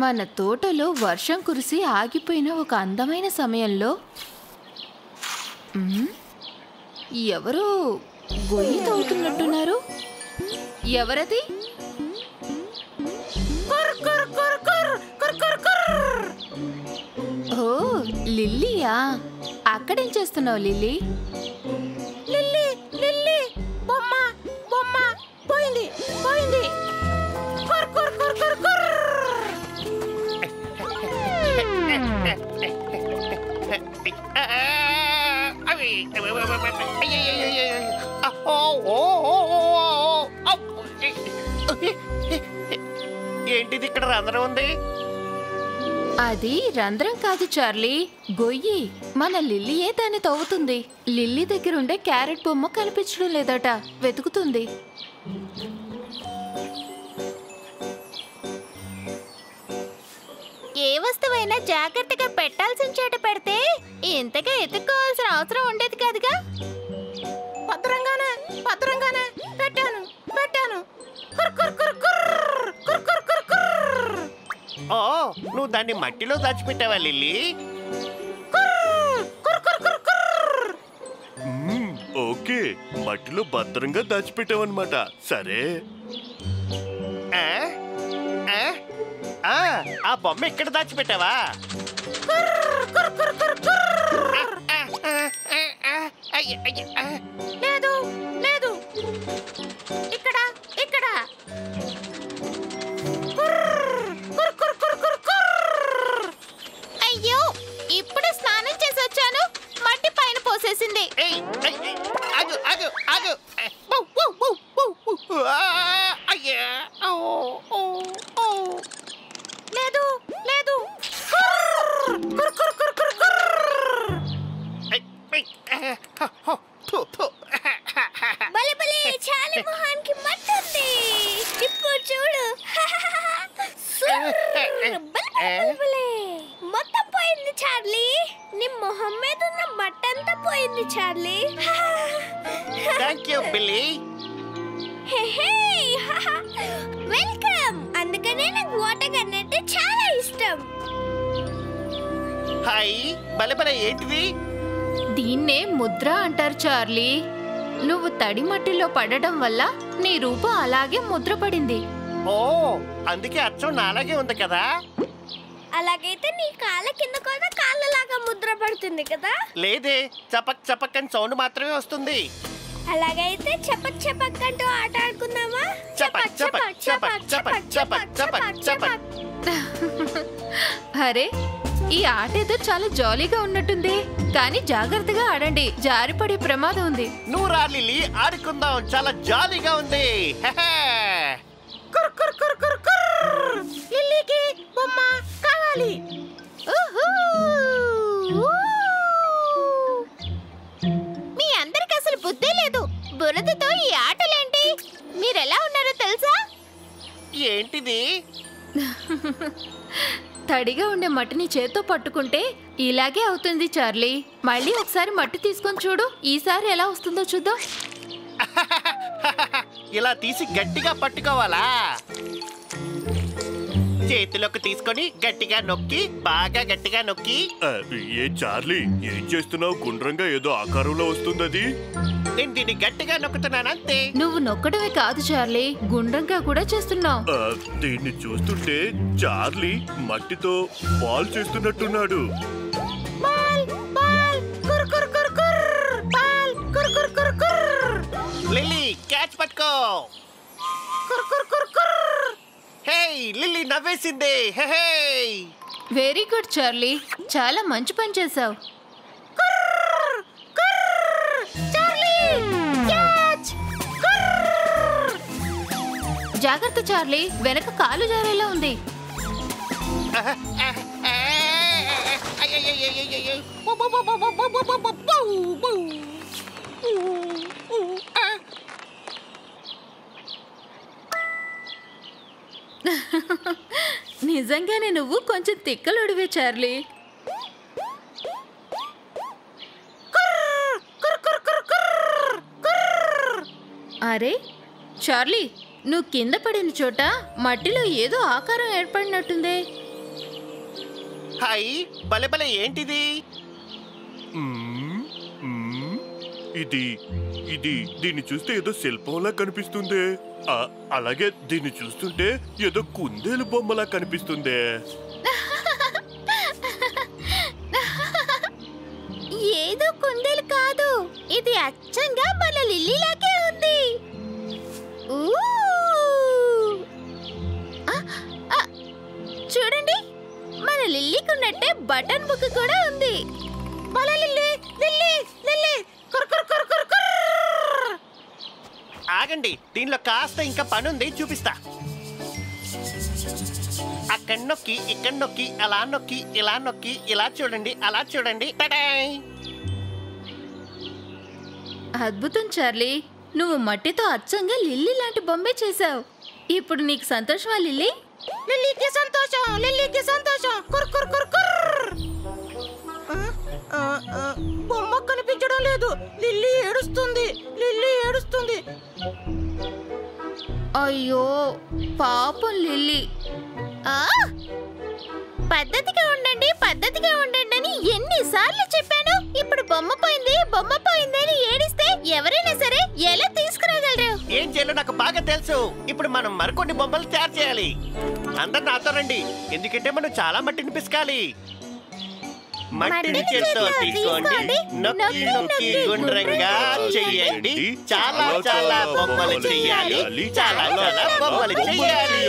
మన తోటలో వర్షం కురిసి ఆగిపోయిన ఒక అందమైన సమయంలో ఉమ్, ఎవరో గొయ్యి తవ్వుతున్నట్టున్నారు ఎవరది ఓ లిల్లీయా అక్కడేం చేస్తున్నావు లిల్లీ లిల్లీ లిల్లీ బొమ్మ బొమ్మ పోయింది పోయింది కుర్ కుర్ కుర్ కుర్ కుర్ అవి ఏంటిది ఇక్కడ రంధ్రం ఉంది అది రంధ్రం కాదు చార్లీ గొయ్యి మన లిల్లీయే దాన్ని తవ్వుతుంది లిల్లీ దగ్గర ఉండే క్యారెట్ బొమ్మ కనిపించడం లేదట వెతుకుతుంది ఏ వస్తువైనా జాగ్రత్తగా పెట్టాల్సిన చోట పెడితే ఇంతగా ఎత్తుక్కోవాల్సిన అవసరం ఉండేది కాదుగా భద్రంగానే భద్రంగానే పెట్టాను పెట్టాను కుర్ కుర్ కుర్ కుర్ కుర్ కుర్ కుర్ కుర్ ఓ నువ్వు దాన్ని మట్టిలో దాచిపెట్టావా లిల్లీ కుర్ కుర్ కుర్ కుర్ మ్మ్, ఓకే మట్టిలో భద్రంగా దాచిపెట్టావన్నమాట సరే ఆ? ఆ? ఆ, ఆ బొమ్మ ఇక్కడ దాచిపెట్టావా ఆ, ఆ, ఆ, ఆ, అయ్య, అయ్య, ఆ. లేదు లేదు ఇక్కడ ఇక్కడ కుర్ కుర్ కుర్ కుర్ కుర్ అయ్యో ఇప్పుడు స్నానం చేసి వచ్చాను మట్టి పైన పోసేసింది ఏయ్, ఏయ్, ఏయ్, ఆగు ఆగు ఆగు బౌ, బౌ, బౌ, బౌ, బౌ. ఆ, అయ్యా ఓ, ఓ, ఓ. లేదు లేదు కుర్ కుర్ కుర్ కుర్ కుర్ కుర్ ఏయ్, ఏయ్, ఆ, హో, హో, థు, థు. బలి బలి చాలి మొహానికి మట్టి ఉంది ఇప్పుడు చూడు మొత్తం పోయింది చార్లీ నీ మొహం మీద ఉన్న మట్టంతా పోయింది Charlie thank you Billy welcome అందుకనే నాకు వాటర్ గన్ అంటే చాలా ఇష్టం హాయ్ భలే భలే ఏంటిది దీన్నే ముద్ర అంటారు చార్లీ నువ్వు తడి మట్టిలో పడడం వల్ల నీ రూపం అలాగే ముద్ర పడింది ఓ అందుకే అచ్చం నాలాగే ఉంది కదా అలాగైతే నీ కాళ్ళ కింద కూడా కాళ్ళలాగా ముద్ర పడుతుంది కదా లేదే చపక్ చపక్ అని సౌండ్ మాత్రమే వస్తుంది అలాగైతే చపక్ చపక్ అంటూ ఆట ఆడుకుందామా చపక్, చపక్, చపక్, చపక్, చపక్, చపక్, చపక్. అరే ఈ ఆట ఏదో చాలా జాలీగా ఉన్నట్టుంది కానీ జాగ్రత్తగా ఆడండి జారిపడే ప్రమాదం ఉంది నువ్వు రా లిల్లీ ఆడుకుందాం చాలా జాలీగా ఉంది హెహె. కుర్ కుర్ కుర్ కుర్ కుర్ లిల్లీకి బొమ్మ కావాలి మీ అందరికి అసలు బుద్ధి లేదు బురదతో ఈ ఆటలేంటి మీరెలా ఉన్నారో తెలుసా ఏంటిది తడిగా ఉండే మట్టిని చేత్తో పట్టుకుంటే ఇలాగే అవుతుంది చార్లీ మళ్ళీ ఒకసారి మట్టి తీసుకొని చూడు ఈసారి ఎలా వస్తుందో చూద్దాం ఇలా తీసి గట్టిగా పట్టుకోవాలా చేతిలోకి తీసుకొని గట్టిగా నొక్కి బాగా గట్టిగా నొక్కి ఆ, ఏ చార్లీ ఏం చేస్తున్నావు గుండ్రంగా ఏదో ఆకారంలో వస్తుంది అది నేను దీన్ని గట్టిగా నొక్కుతున్నాను అంతే నువ్వు నొక్కడమే కాదు చార్లీ గుండ్రంగా కూడా చేస్తున్నావు ఆ, దీన్ని చూస్తుంటే చార్లీ మట్టితో బాల్ చేస్తున్నట్టున్నాడు బాల్ బాల్ కుర్ కుర్ కుర్ కుర్ బాల్ కుర్ కుర్ కుర్ కుర్ లిల్లీ క్యాచ్ పట్టుకో కుర్ కుర్ కుర్ కుర్ హే లిల్లీ నవ్వేసింది hey hey very good Charlie చాలా మంచి పని చేశావు చార్లీ క్యాచ్ జాగ్రత్త చార్లీ వెనక కాలు జారేలా ఉంది నిజంగానే నువ్వు కొంచెం తిక్కలుడివే చార్లీ అరే చార్లీ నువ్వు కింద పడిన చోట మట్టిలో ఏదో ఆకారం ఏర్పడినట్టుందే హాయ్ భలే భలే ఏంటిది మ్మ్, మ్మ్. ఇది ఇది దీన్ని చూస్తే ఏదో శిల్పంలా కనిపిస్తుందే ఆ, అలాగే దీన్ని చూస్తుంటే ఏదో కుందేలు బొమ్మలా కనిపిస్తుందే ఏదో కుందేలు కాదు ఇది అచ్చంగా మన లిల్లీలాగే ఉంది ఊ! ఆ, ఆ, చూడండి మన లిల్లీకి ఉన్నట్టే బటన్ బుక్ కూడా ఉంది మన లిల్లీ లిల్లీ లిల్లీ కుర్ కుర్ కుర్ కుర్ కుర్ ఆగండి దీనిలో కాస్త ఇంకా పని ఉంది చూపిస్తా అక్కడ నొక్కి ఇక్కడ నొక్కి అలా నొక్కి ఇలా నొక్కి ఇలా చూడండి అలా చూడండి టడాయ్! అద్భుతం చార్లీ నువ్వు మట్టితో అచ్చంగా లిల్లీ లాంటి బొమ్మే చేశావు ఇప్పుడు నీకు సంతోషమా లిల్లీ లిల్లీకి సంతోషం లిల్లీకి సంతోషం కుర్ కుర్ కుర్ కుర్ ఆ, ఆ, ఆ, బొమ్మ కనిపించడం లేదు లిల్లీ ఏడుస్తుంది లిల్లీ ఏడుస్తుంది అయ్యో పాపం లిల్లీ ఆ పద్ధతిగా ఉండండి పద్ధతిగా ఉండండి అని ఎన్నిసార్లు చెప్పాను ఇప్పుడు బొమ్మ పోయింది బొమ్మ పోయింది అని ఏడిస్తే ఎవరైనా సరే ఎలా తీసుకురాగలరు ఏం చేయాలో నాకు బాగా తెలుసు ఇప్పుడు మనం మరికొన్ని బొమ్మలు తయారు చేయాలి అందరు నాతో రండి ఎందుకంటే మనం చాలా మట్టిని పిసకాలి మట్టిని మట్టిని చేత్తో చేత్తో తీసుకోండి తీసుకోండి. నొక్కి నొక్కి నొక్కి నొక్కి గుండ్రంగా గుండ్రంగా చెయ్యండి చాలా చాలా బొమ్మలు చెయ్యాలి చాలా చాలా బొమ్మలు చెయ్యాలి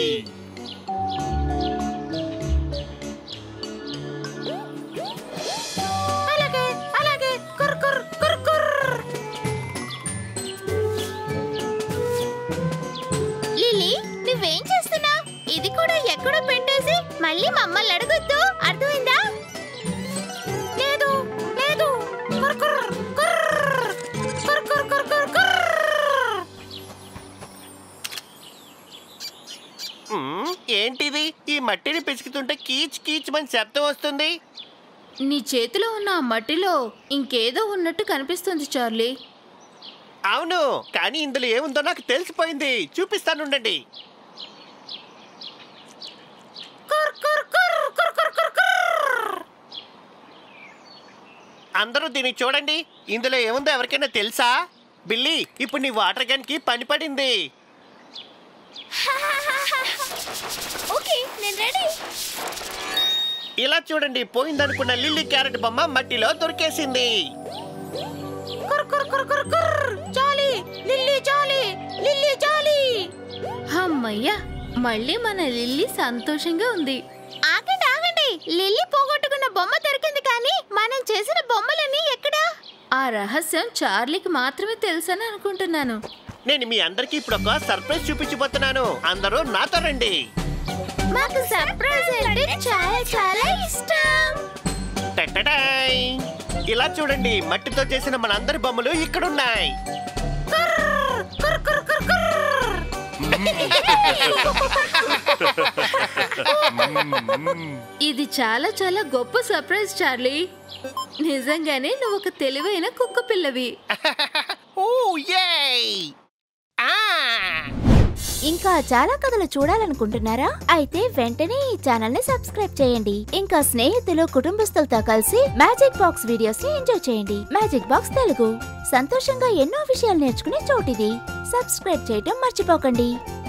అలాగే అలాగే కుర్ కుర్ కుర్ కుర్ లిలీ నువ్వేం చేస్తున్నావు ఇది కూడా ఎక్కడో పెట్టేసి మళ్ళీ మమ్మల్ని అడగొద్దు అర్థమైందా లేదు లేదు కుర్ కుర్ కుర్ కుర్ కుర్ కుర్ కుర్ కుర్ మ్మ్, ఏంటిది ఈ మట్టిని పిసుకుతుంటే కీచ్ కీచ్ మని శబ్దం వస్తుంది నీ చేతిలో ఉన్న ఆ మట్టిలో ఇంకేదో ఉన్నట్టు కనిపిస్తుంది చార్లీ అవును కానీ ఇందులో ఏముందో నాకు తెలిసిపోయింది చూపిస్తాను ఉండండి కుర్ కుర్ కుర్ కుర్ కుర్ కుర్ కుర్ అందరూ దీన్ని చూడండి ఇందులో ఏముందో ఎవరికైనా తెలుసా బిల్లీ ఇప్పుడు నీ వాటర్ గన్ కి పని పడింది ఓకే నేను రెడీ ఇలా చూడండి పోయిందనుకున్న లిల్లీ క్యారెట్ బొమ్మ మట్టిలో దొరికేసింది కుర్ కుర్ కుర్ కుర్ కుర్ జాలీ లిల్లీ జాలీ లిల్లీ జాలీ అమ్మయ్యా మళ్ళీ మన లిల్లీ సంతోషంగా ఉంది ఆగండి ఆగండి లిల్లీ పోగొట్టుకున్న బొమ్మ దొరికింది కానీ మనం చేసిన బొమ్మలన్నీ ఎక్కడా ఆ రహస్యం చార్లీకి మాత్రమే తెలుసని అనుకుంటున్నాను నేను మీ అందరికి ఇప్పుడు ఒక సర్ప్రైజ్ చూపించబోతున్నాను అందరూ నాతో రండి మాకు సర్ప్రైజ్ అంటే చాలా చాలా ఇష్టం టటటాయ్. ఇలా చూడండి మట్టితో చేసిన మనందరి బొమ్మలు ఇక్కడున్నాయి కుర్ కుర్ కుర్ కుర్ ఇది చాలా చాలా గొప్ప సర్ప్రైజ్ చార్లీ నిజంగానే నువ్వు ఒక తెలివైన కుక్క పిల్లవి ఓ ఏయ్ ఆ ఇంకా చాలా కథలు చూడాలనుకుంటున్నారా అయితే వెంటనే ఈ ఛానల్ ని సబ్స్క్రైబ్ చేయండి ఇంకా స్నేహితులు కుటుంబస్తులతో కలిసి మ్యాజిక్ బాక్స్ వీడియోస్ ని ఎంజాయ్ చేయండి మ్యాజిక్ బాక్స్ తెలుగు సంతోషంగా ఎన్నో విషయాలు నేర్చుకునే చోటిది సబ్స్క్రైబ్ చేయటం మర్చిపోకండి